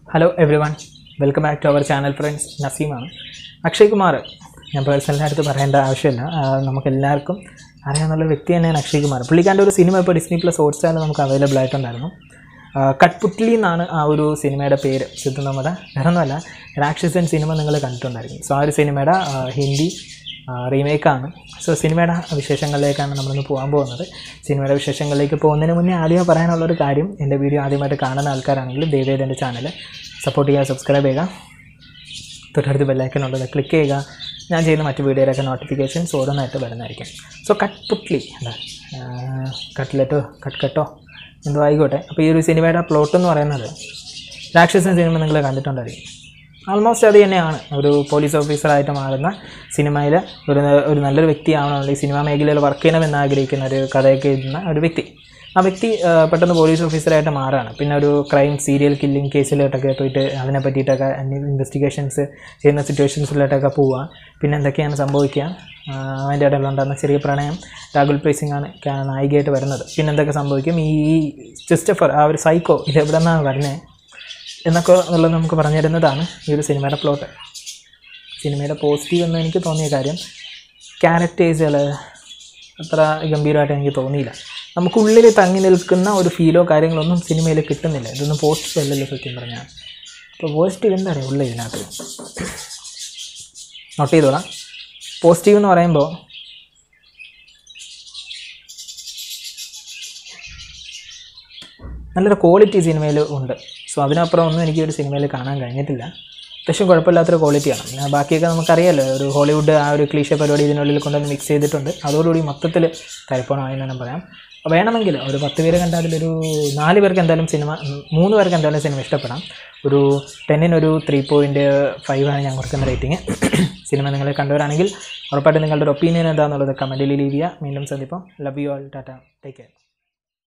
hello everyone welcome back to our channel friends നസീമാണ് അക്ഷയ് കുമാർ ഞാൻ personally അടുത്ത് പറയേണ്ട ആവശ്യമില്ല ആ, നമുക്കെല്ലാവർക്കും അറിയാവുന്ന വ്യക്തി തന്നെയാണ് അക്ഷയ് കുമാർ പുള്ളിക്കാരൻ്റെ ഒരു സിനിമ ഇപ്പോൾ ഡിസ്നി പ്ലസ് ഹോട്ട്സ്റ്റാറിൽ നമുക്ക് അവൈലബിൾ ആയിട്ടുണ്ടായിരുന്നു ആ, കട്ട്പുട്ലി എന്നാണ് ആ ഒരു സിനിമയുടെ പേര് സിദ്ധു നമ്മുടെ വേറൊന്നുമല്ല രാക്ഷസൻ സിനിമ നിങ്ങൾ കണ്ടിട്ടുണ്ടായിരിക്കും സോ ആ ഒരു സിനിമയുടെ ആ, ഹിന്ദി റീമേക്കാണ് സോ സിനിമയുടെ വിശേഷങ്ങളിലേക്കാണ് നമ്മളിന്ന് പോകാൻ പോകുന്നത് സിനിമയുടെ വിശേഷങ്ങളിലേക്ക് പോകുന്നതിന് മുന്നേ ആദ്യം പറയാനുള്ളൊരു കാര്യം എൻ്റെ വീഡിയോ ആദ്യമായിട്ട് കാണുന്ന ആൾക്കാരാണെങ്കിൽ ദയവേദ എൻ്റെ ചാനൽ സപ്പോർട്ട് ചെയ്യുക സബ്സ്ക്രൈബ് ചെയ്യുക തൊട്ടടുത്ത് ബെല്ലൈക്കനുള്ളത് ക്ലിക്ക് ചെയ്യുക ഞാൻ ചെയ്യുന്ന മറ്റ് വീഡിയോയിലൊക്കെ നോട്ടിഫിക്കേഷൻസ് ഓരോന്നായിട്ട് വരുന്നതായിരിക്കും സോ കട്ട് പുട്ട്ലി എന്താ കട്ട്ലെറ്റോ കട്ട് കട്ടോ എന്തോ ആയിക്കോട്ടെ അപ്പോൾ ഈ ഒരു സിനിമയുടെ പ്ലോട്ട് എന്ന് പറയുന്നത് രാക്ഷസൻ സിനിമ നിങ്ങൾ കണ്ടിട്ടുണ്ടായിരിക്കും ആൾമോസ്റ്റ് അത് തന്നെയാണ് ഒരു പോലീസ് ഓഫീസറായിട്ട് മാറുന്ന സിനിമയിൽ ഒരു ഒരു നല്ലൊരു വ്യക്തിയാവണമെങ്കിൽ സിനിമാ മേഖലയിൽ വർക്ക് ചെയ്യണമെന്ന് ആഗ്രഹിക്കുന്ന ഒരു കഥയൊക്കെ എഴുതുന്ന ഒരു വ്യക്തി ആ വ്യക്തി ആ, പെട്ടെന്ന് പോലീസ് ഓഫീസറായിട്ട് മാറുകയാണ് പിന്നെ ഒരു ക്രൈം സീരിയൽ കില്ലിംഗ് കേസിലോട്ടൊക്കെ പോയിട്ട് അതിനെ പറ്റിയിട്ടൊക്കെ ഇൻവെസ്റ്റിഗേഷൻസ് ചെയ്യുന്ന സിറ്റുവേഷൻസിലോട്ടൊക്കെ പോവുക പിന്നെ എന്തൊക്കെയാണ് സംഭവിക്കുക ആ, അതിൻ്റെ ഇടയിലുണ്ടാകുന്ന ചെറിയ പ്രണയം രാഹുൽ പ്രീത് സിംഗ് ആണ് ക്യാ- നായികയായിട്ട് വരുന്നത് പിന്നെ എന്തൊക്കെ സംഭവിക്കും ഈ ക്രിസ്റ്റഫർ ആ ഒരു സൈക്കോ ഇത് എവിടെ നിന്നാണ് വരുന്നത് എന്നൊക്കെ എന്നുള്ളത് നമുക്ക് പറഞ്ഞു തരുന്നതാണ് ഈ ഒരു സിനിമയുടെ പ്ലോട്ട് സിനിമയുടെ പോസിറ്റീവ് എന്ന് എനിക്ക് തോന്നിയ കാര്യം ക്യാരക്ടേഴ്സുകൾ അത്ര ഗംഭീരമായിട്ട് എനിക്ക് തോന്നിയില്ല നമുക്കുള്ളിൽ തങ്ങി നിൽക്കുന്ന ഒരു ഫീലോ കാര്യങ്ങളൊന്നും സിനിമയിൽ കിട്ടുന്നില്ല ഇതൊന്നും പോസിറ്റീവ് അല്ലല്ലോ സത്യം പറഞ്ഞാൽ അപ്പോൾ പോസിറ്റീവ് എന്താ പറയുക ഉള്ളത് ഇതിനകത്ത് നോട്ട് ചെയ്തോളാം പോസിറ്റീവ് എന്ന് പറയുമ്പോൾ നല്ലൊരു ക്വാളിറ്റി സിനിമയിൽ ഉണ്ട് സോ അതിനപ്പുറം ഒന്നും എനിക്ക് ഒരു സിനിമയിൽ കാണാൻ കഴിഞ്ഞിട്ടില്ല അത്യാവശ്യം കുഴപ്പമില്ലാത്തൊരു ക്വാളിറ്റിയാണ് പിന്നെ ബാക്കിയൊക്കെ നമുക്കറിയാലോ ഒരു ഹോളിവുഡ് ആ ഒരു ക്ലീഷ പരിപാടി ഇതിനുള്ളിൽ കൊണ്ടുവന്ന് മിക്സ് ചെയ്തിട്ടുണ്ട് അതോടുകൂടി മൊത്തത്തിൽ തരിപ്പണമായി എന്ന് തന്നെ പറയാം അപ്പോൾ വേണമെങ്കിൽ ഒരു പത്ത് പേര് കണ്ടാൽ അതിലൊരു നാല് പേർക്ക് എന്തായാലും സിനിമ ഉം, മൂന്ന് പേർക്ക് എന്തായാലും സിനിമ ഇഷ്ടപ്പെടാം ഒരു ടെന്നിനൊരു ത്രീ പോയിൻറ്റ് ഫൈവ് ആണ് ഞാൻ കൊടുക്കുന്ന റേറ്റിംഗ് സിനിമ നിങ്ങൾ കണ്ടവരാണെങ്കിൽ ഉറപ്പായിട്ടും നിങ്ങളുടെ ഒരു ഒപ്പീനിയൻ എന്താണെന്നുള്ളത് കമൻറ്റിൽ ലീവ് ചെയ്യുക വീണ്ടും സന്ദിപ്പം love you all tata take care